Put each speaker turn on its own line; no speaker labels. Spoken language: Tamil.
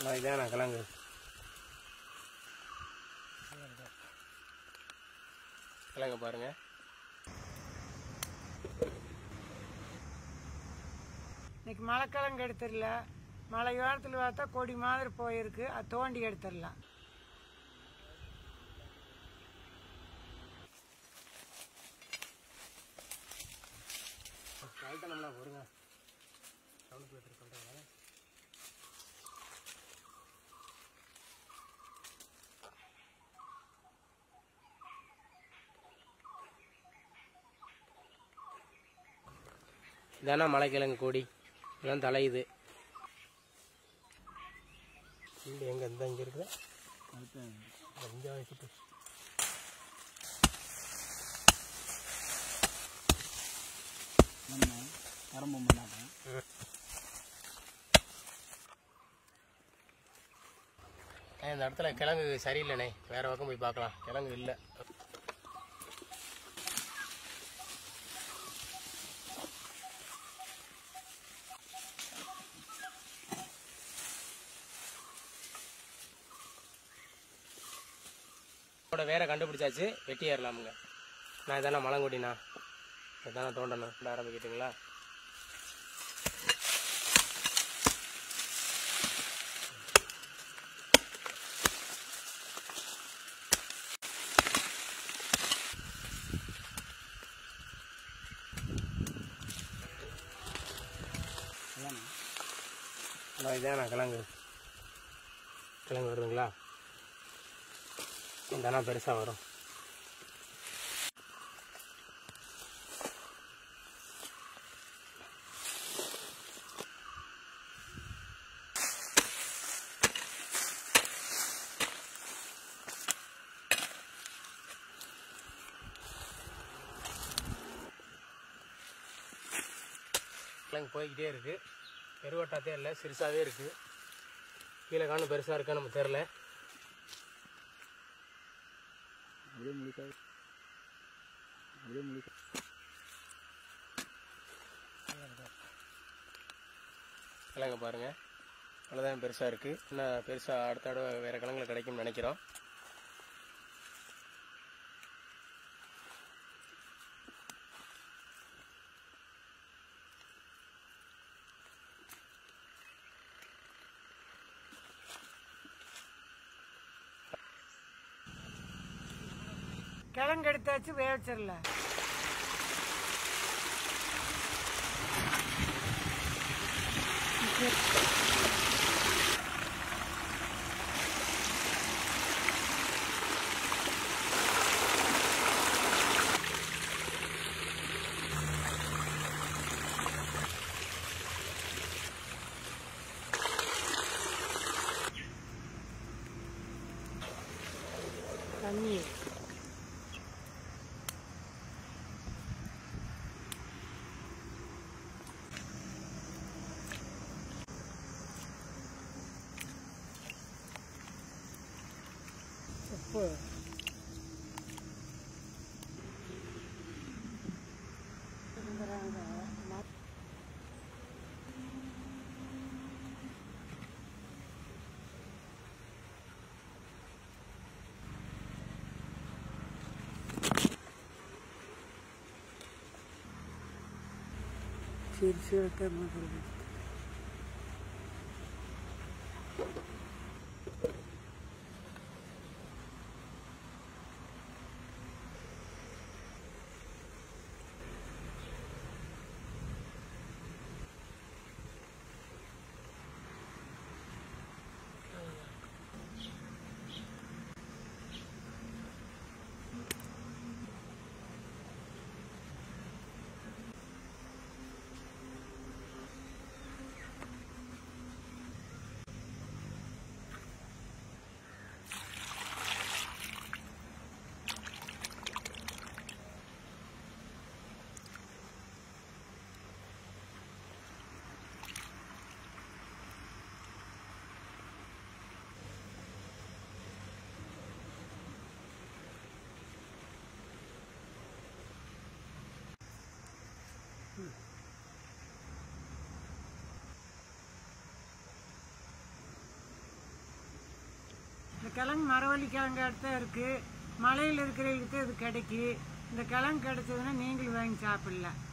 நான் இதான் கிழங்கு கிழங்கு பாருங்க
இன்னைக்கு மழைக்கிழங்கு எடுத்துடல மழை காலத்தில் பார்த்தா கொடி மாதிரி போயிருக்கு அது தோண்டி எடுத்துடலாம்
கழட்டணும்னா பொறுங்க சவுண்ட் போயிட்டு சொல்கிறேன் இதானா மலைக்கிழங்கு கொடி இதான் தலையுது இங்கே எங்கே இந்த இங்கே இருக்குது கொஞ்சம் வச்சுட்டு ஏன் இந்த இடத்துல கிழங்கு சரியில்லைண்ணே வேற பக்கம் போய் பார்க்கலாம் கிழங்கு இல்லை இதோட வேற கண்டுபிடிச்சாச்சு வெட்டி ஏறலாமுங்க நான் இதெல்லாம் மலங்கொடிண்ணா இதானே தோண்டணும் இந்த ஆரம்பிக்கிட்டுங்களா அதான் இதாண்ணா கிழங்கு கிழங்கு வருதுங்களா இதானா பெருசாக வரும் கிழங்கு போய்கிட்டே இருக்கு பெருவட்டாத்தே இல்லை சிறுசாகவே இருக்கு கீழே காணும் பெருசாக இருக்கா நம்ம தெரில
அப்படியே முழுக்க அப்படியே முழுக்க
கிழங்கு பாருங்க அவ்வளோதான் பெருசாக இருக்குது இன்னும் பெருசாக அடுத்த தடவை வேறு கிழங்குல கிடைக்கும்னு நினைக்கிறோம்
கிழங்கு எடுத்தாச்சு வேவிச்சிடலாம் தண்ணி உப்பு சரி சரி பண்ணுறது கிழங்கு மரவள்ளி கிழங்கு தான் இருக்குது மலையில் இருக்கிறவங்களுக்கு இது கிடைக்கி இந்த கிழங்கு கிடைச்சதுன்னா நீங்களும் வாங்கி சாப்பிடலாம்